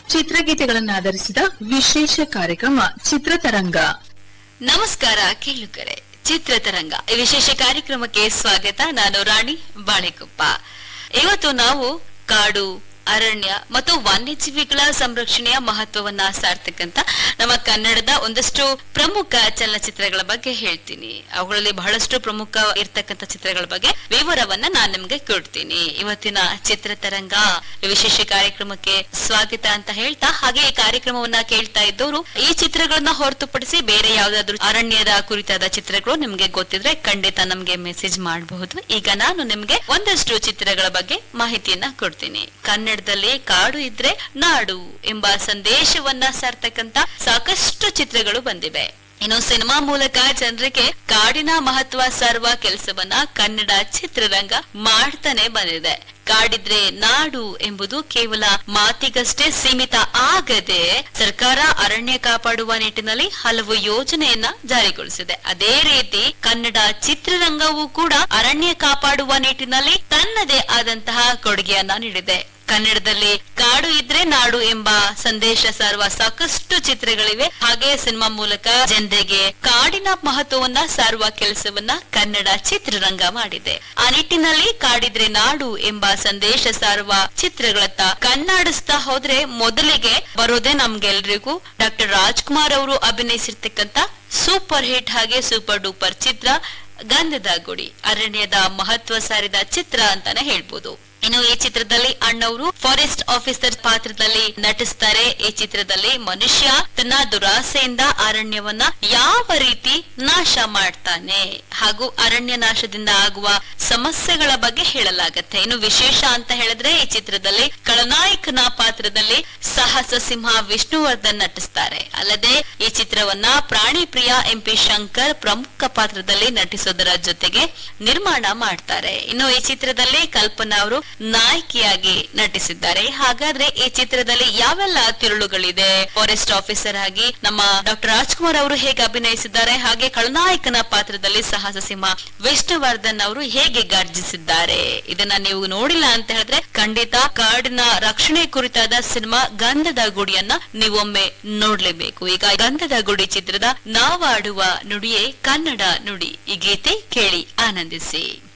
ಚಿತ್ರಗೀತೆಗಳನ್ನು ಆಧರಿಸಿದ ವಿಶೇಷ ಕಾರ್ಯಕ್ರಮ ಚಿತ್ರತರಂಗ ನಮಸ್ಕಾರ ಕೇಳುಗರೆ ಚಿತ್ರತರಂಗ ಈ ವಿಶೇಷ ಕಾರ್ಯಕ್ರಮಕ್ಕೆ ಸ್ವಾಗತ ನಾನು ರಾಣಿ ಬಾಳೆಕೊಪ್ಪ ಇವತ್ತು ನಾವು ಕಾಡು ಅರಣ್ಯ ಮತ್ತು ವನ್ಯಜೀವಿಗಳ ಸಂರಕ್ಷಣೆಯ ಮಹತ್ವವನ್ನ ಸಾರ್ತಕ್ಕಂತ ನಮ್ಮ ಕನ್ನಡದ ಒಂದಷ್ಟು ಪ್ರಮುಖ ಚಲನಚಿತ್ರಗಳ ಬಗ್ಗೆ ಹೇಳ್ತೀನಿ ಅವುಗಳಲ್ಲಿ ಬಹಳಷ್ಟು ಪ್ರಮುಖ ಇರ್ತಕ್ಕಂಥ ಚಿತ್ರಗಳ ಬಗ್ಗೆ ವಿವರವನ್ನ ನಾನು ನಿಮ್ಗೆ ಕೊಡ್ತೀನಿ ಇವತ್ತಿನ ಚಿತ್ರತರಂಗ ಈ ವಿಶೇಷ ಕಾರ್ಯಕ್ರಮಕ್ಕೆ ಸ್ವಾಗತ ಅಂತ ಹೇಳ್ತಾ ಹಾಗೆ ಈ ಕಾರ್ಯಕ್ರಮವನ್ನ ಕೇಳ್ತಾ ಇದ್ದವರು ಈ ಚಿತ್ರಗಳನ್ನ ಹೊರತುಪಡಿಸಿ ಬೇರೆ ಯಾವ್ದಾದ್ರು ಅರಣ್ಯದ ಕುರಿತಾದ ಚಿತ್ರಗಳು ನಿಮ್ಗೆ ಗೊತ್ತಿದ್ರೆ ಖಂಡಿತ ನಮ್ಗೆ ಮೆಸೇಜ್ ಮಾಡಬಹುದು ಈಗ ನಾನು ನಿಮ್ಗೆ ಒಂದಷ್ಟು ಚಿತ್ರಗಳ ಬಗ್ಗೆ ಮಾಹಿತಿಯನ್ನ ಕೊಡ್ತೀನಿ ಕನ್ನಡದಲ್ಲಿ ಕಾಡು ಇದ್ರೆ ನಾಡು ಎಂಬ ಸಂದೇಶವನ್ನ ಸಾರ್ತಕ್ಕಂತ ಸಾಕಷ್ಟು ಚಿತ್ರಗಳು ಬಂದಿವೆ ಇನ್ನು ಸಿನಿಮಾ ಮೂಲಕ ಜನರಿಗೆ ಕಾಡಿನ ಮಹತ್ವ ಸಾರುವ ಕೆಲಸವನ್ನ ಕನ್ನಡ ಚಿತ್ರರಂಗ ಮಾಡ್ತಾನೆ ಬಂದಿದೆ ಕಾಡಿದ್ರೆ ನಾಡು ಎಂಬುದು ಕೇವಲ ಮಾತಿಗಷ್ಟೇ ಸೀಮಿತ ಆಗದೆ ಸರ್ಕಾರ ಅರಣ್ಯ ಕಾಪಾಡುವ ನಿಟ್ಟಿನಲ್ಲಿ ಹಲವು ಯೋಜನೆಯನ್ನ ಜಾರಿಗೊಳಿಸಿದೆ ಅದೇ ರೀತಿ ಕನ್ನಡ ಚಿತ್ರರಂಗವೂ ಕೂಡ ಅರಣ್ಯ ಕಾಪಾಡುವ ನಿಟ್ಟಿನಲ್ಲಿ ತನ್ನದೇ ಆದಂತಹ ಕೊಡುಗೆಯನ್ನ ನೀಡಿದೆ ಕನ್ನಡದಲ್ಲಿ ಕಾಡು ಇದ್ರೆ ನಾಡು ಎಂಬ ಸಂದೇಶ ಸಾರುವ ಸಾಕಷ್ಟು ಚಿತ್ರಗಳಿವೆ ಹಾಗೆ ಸಿನಿಮಾ ಮೂಲಕ ಜನರಿಗೆ ಕಾಡಿನ ಮಹತ್ವವನ್ನ ಸಾರುವ ಕೆಲಸವನ್ನ ಕನ್ನಡ ಚಿತ್ರರಂಗ ಮಾಡಿದೆ ಆ ನಿಟ್ಟಿನಲ್ಲಿ ಕಾಡಿದ್ರೆ ನಾಡು ಎಂಬ ಸಂದೇಶ ಸಾರುವ ಚಿತ್ರಗಳತ್ತ ಕಣ್ಣಾಡಿಸ್ತಾ ಹೋದ್ರೆ ಮೊದಲಿಗೆ ಬರೋದೇ ನಮ್ಗೆಲ್ರಿಗೂ ಡಾಕ್ಟರ್ ರಾಜ್ಕುಮಾರ್ ಅವರು ಅಭಿನಯಿಸಿರ್ತಕ್ಕಂತ ಸೂಪರ್ ಹಿಟ್ ಹಾಗೆ ಸೂಪರ್ ಡೂಪರ್ ಚಿತ್ರ ಗಂಧದ ಗುಡಿ ಅರಣ್ಯದ ಮಹತ್ವ ಸಾರಿದ ಚಿತ್ರ ಅಂತಾನೆ ಹೇಳ್ಬೋದು ಇನ್ನು ಈ ಚಿತ್ರದಲ್ಲಿ ಅಣ್ಣವರು ಫಾರೆಸ್ಟ್ ಆಫೀಸರ್ ಪಾತ್ರದಲ್ಲಿ ನಟಿಸ್ತಾರೆ ಈ ಚಿತ್ರದಲ್ಲಿ ಮನುಷ್ಯ ತನ್ನ ದುರಾಸೆಯಿಂದ ಅರಣ್ಯವನ್ನ ಯಾವ ರೀತಿ ನಾಶ ಮಾಡ್ತಾನೆ ಹಾಗೂ ಅರಣ್ಯ ನಾಶದಿಂದ ಆಗುವ ಸಮಸ್ಯೆಗಳ ಬಗ್ಗೆ ಹೇಳಲಾಗತ್ತೆ ಇನ್ನು ವಿಶೇಷ ಅಂತ ಹೇಳಿದ್ರೆ ಈ ಚಿತ್ರದಲ್ಲಿ ಖಳನಾಯಕನ ಪಾತ್ರದಲ್ಲಿ ಸಾಹಸ ಸಿಂಹ ವಿಷ್ಣುವರ್ಧನ್ ನಟಿಸ್ತಾರೆ ಅಲ್ಲದೆ ಈ ಚಿತ್ರವನ್ನ ಪ್ರಾಣಿ ಪ್ರಿಯ ಎಂ ಪಿ ಶಂಕರ್ ಪ್ರಮುಖ ಪಾತ್ರದಲ್ಲಿ ನಟಿಸೋದರ ಜೊತೆಗೆ ನಿರ್ಮಾಣ ಮಾಡ್ತಾರೆ ಇನ್ನು ಈ ಚಿತ್ರದಲ್ಲಿ ಕಲ್ಪನಾ ಅವರು ನಾಯಕಿಯಾಗಿ ನಟಿಸಿದ್ದಾರೆ ಹಾಗಾದ್ರೆ ಈ ಚಿತ್ರದಲ್ಲಿ ಯಾವೆಲ್ಲ ತಿರುಳುಗಳಿದೆ ಫಾರೆಸ್ಟ್ ಆಫೀಸರ್ ಆಗಿ ನಮ್ಮ ಡಾಕ್ಟರ್ ರಾಜ್ಕುಮಾರ್ ಅವರು ಹೇಗೆ ಅಭಿನಯಿಸಿದ್ದಾರೆ ಹಾಗೆ ಖಳನಾಯಕನ ಪಾತ್ರದಲ್ಲಿ ಸಾಹಸ ಸಿಂಹ ವಿಷ್ಣುವರ್ಧನ್ ಅವರು ಹೇಗೆ ಗರ್ಜಿಸಿದ್ದಾರೆ ಇದನ್ನ ನೀವು ನೋಡಿಲ್ಲ ಅಂತ ಹೇಳಿದ್ರೆ ಖಂಡಿತ ಕಾಡಿನ ರಕ್ಷಣೆ ಕುರಿತಾದ ಸಿನಿಮಾ ಗಂಧದ ಗುಡಿಯನ್ನ ನೀವೊಮ್ಮೆ ನೋಡ್ಲೇಬೇಕು ಈಗ ಗಂಧದ ಗುಡಿ ಚಿತ್ರದ ನಾವಾಡುವ ನುಡಿಯೇ ಕನ್ನಡ ನುಡಿ ಈ ಗೀತೆ ಕೇಳಿ ಆನಂದಿಸಿ